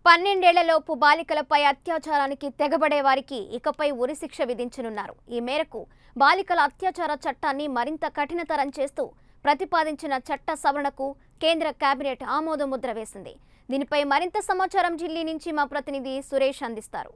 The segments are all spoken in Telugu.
పన్నెండేళ్లలోపు బాలికలపై అత్యాచారానికి తెగబడే వారికి ఇకపై ఉరిశిక్ష విధించనున్నారు ఈ మేరకు బాలికల అత్యాచార చట్టాన్ని మరింత కఠినతరం చేస్తూ ప్రతిపాదించిన చట్ట సవరణకు కేంద్ర కేబినెట్ ఆమోద ముద్ర వేసింది దీనిపై మరింత సమాచారం ఢిల్లీ నుంచి మా ప్రతినిధి సురేష్ అందిస్తారు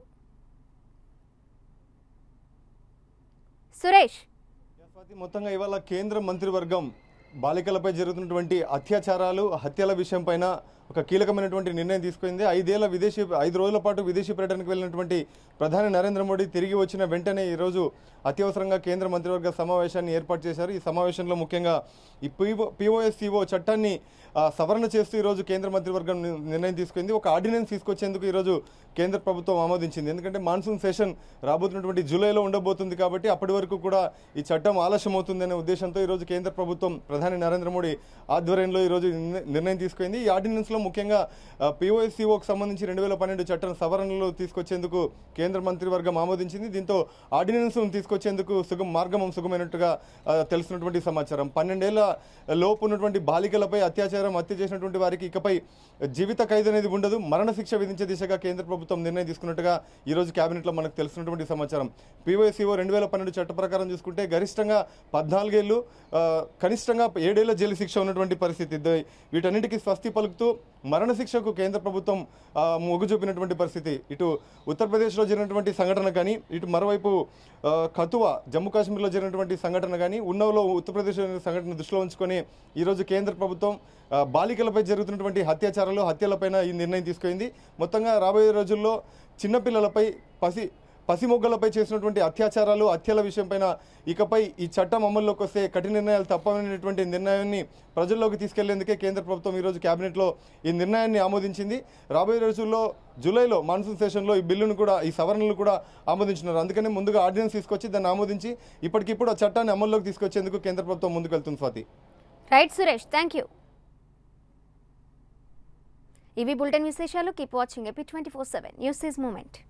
సురేష్ స్వాతి మొత్తంగా ఇవాళ కేంద్ర మంత్రివర్గం బాలికలపై జరుగుతున్నటువంటి అత్యాచారాలు హత్యల విషయం పైన ఒక కీలకమైనటువంటి నిర్ణయం తీసుకుంది ఐదేళ్ల విదేశీ ఐదు రోజుల పాటు విదేశీ పర్యటనకు వెళ్ళినటువంటి ప్రధాని నరేంద్ర మోడీ తిరిగి వచ్చిన వెంటనే ఈరోజు అత్యవసరంగా కేంద్ర మంత్రివర్గ సమావేశాన్ని ఏర్పాటు చేశారు ఈ సమావేశంలో ముఖ్యంగా ఈ పిఓ పిఓఎస్సిఓ చట్టాన్ని ఆ, సవరణ చేస్తూ ఈరోజు కేంద్ర మంత్రివర్గం ని- నిర్ణయం తీసుకుంది ఒక ఆర్డినెన్స్ తీసుకొచ్చేందుకు ఈరోజు కేంద్ర ప్రభుత్వం ఆమోదించింది ఎందుకంటే మాన్సూన్ సెషన్ రాబోతున్నటువంటి జూలైలో ఉండబోతుంది కాబట్టి అప్పటి వరకు కూడా ఈ చట్టం ఆలస్యం అవుతుందనే ఉద్దేశంతో ఈరోజు కేంద్ర ప్రభుత్వం ప్రధాని నరేంద్ర మోడీ ఆధ్వర్యంలో ఈరోజు నిర్ణ- నిర్ణయం తీసుకుంది ఈ ఆర్డినెన్స్లో ముఖ్యంగా పిఓఎస్సిఓకి సంబంధించి రెండు వేల పన్నెండు చట్టం సవరణలు తీసుకొచ్చేందుకు కేంద్ర మంత్రివర్గం ఆమోదించింది దీంతో ఆర్డినెన్స్ తీసుకొచ్చేందుకు సుగం మార్గం సుగమైనట్టుగా ఆ, తెలుస్తున్నటువంటి సమాచారం పన్నెండేళ్ల లోపు ఉన్నటువంటి బాలికలపై అత్యాచారం హత్య చేసినటువంటి వారికి ఇకపై జీవిత ఖైదు అనేది ఉండదు మరణశిక్ష విధించే దిశగా కేంద్ర ప్రభుత్వం నిర్ణయం తీసుకున్నట్టుగా ఈ రోజు కేబినెట్లో మనకు తెలుస్తున్నటువంటి సమాచారం పీవైసీఓ రెండు వేల పన్నెండు చట్ట ప్రకారం చూసుకుంటే గరిష్టంగా పద్నాలుగేళ్లు ఆ, కనిష్టంగా ఏడేళ్ల జైలు శిక్ష ఉన్నటువంటి పరిస్థితి ఇది- వీటన్నిటికీ స్వస్తి పలుకుతూ మరణశిక్షకు కేంద్ర ప్రభుత్వం ఆ, మొగ్గు చూపినటువంటి పరిస్థితి ఇటు ఉత్తరప్రదేశ్లో జరిగినటువంటి సంఘటన కానీ ఇటు మరోవైపు ఆ, కతువా జమ్మూ కాశ్మీర్లో జరిగినటువంటి సంఘటన కానీ ఉన్నవలో ఉత్తరప్రదేశ్ జరిగిన సంఘటన దృష్టిలో ఉంచుకొని ఈరోజు కేంద్ర ప్రభుత్వం ఆ, బాలికలపై జరుగుతున్నటువంటి అత్యాచారాలు హత్యలపైన ఈ నిర్ణయం తీసుకుంది మొత్తంగా రాబోయే రోజుల్లో చిన్నపిల్లలపై పసి పసిమొగ్గలపై చేసినటువంటి అత్యాచారాలు హత్యల విషయంపైన ఇకపై ఈ చట్టం అమల్లోకి వస్తే కఠిన నిర్ణయాలు తప్పనటువంటి నిర్ణయాన్ని ప్రజల్లోకి తీసుకెళ్లేందుకే కేంద్ర ప్రభుత్వం ఈరోజు కేబినెట్లో ఈ నిర్ణయాన్ని ఆమోదించింది రాబోయే రోజుల్లో జూలైలో మాన్సూన్ సెషన్లో ఈ బిల్లును కూడా ఈ సవరణలు కూడా ఆమోదించినారు అందుకని ముందుగా ఆర్డినెన్స్ తీసుకొచ్చి దాన్ని ఆమోదించి ఇప్పటికిప్పుడు ఆ చట్టాన్ని అమల్లోకి తీసుకొచ్చేందుకు కేంద్ర ప్రభుత్వం ముందుకు వెళ్తుంది Swathi right Suresh thank you ఇవి బులెటిన్ విశేషాలు keep watching AP twenty four seven news is moment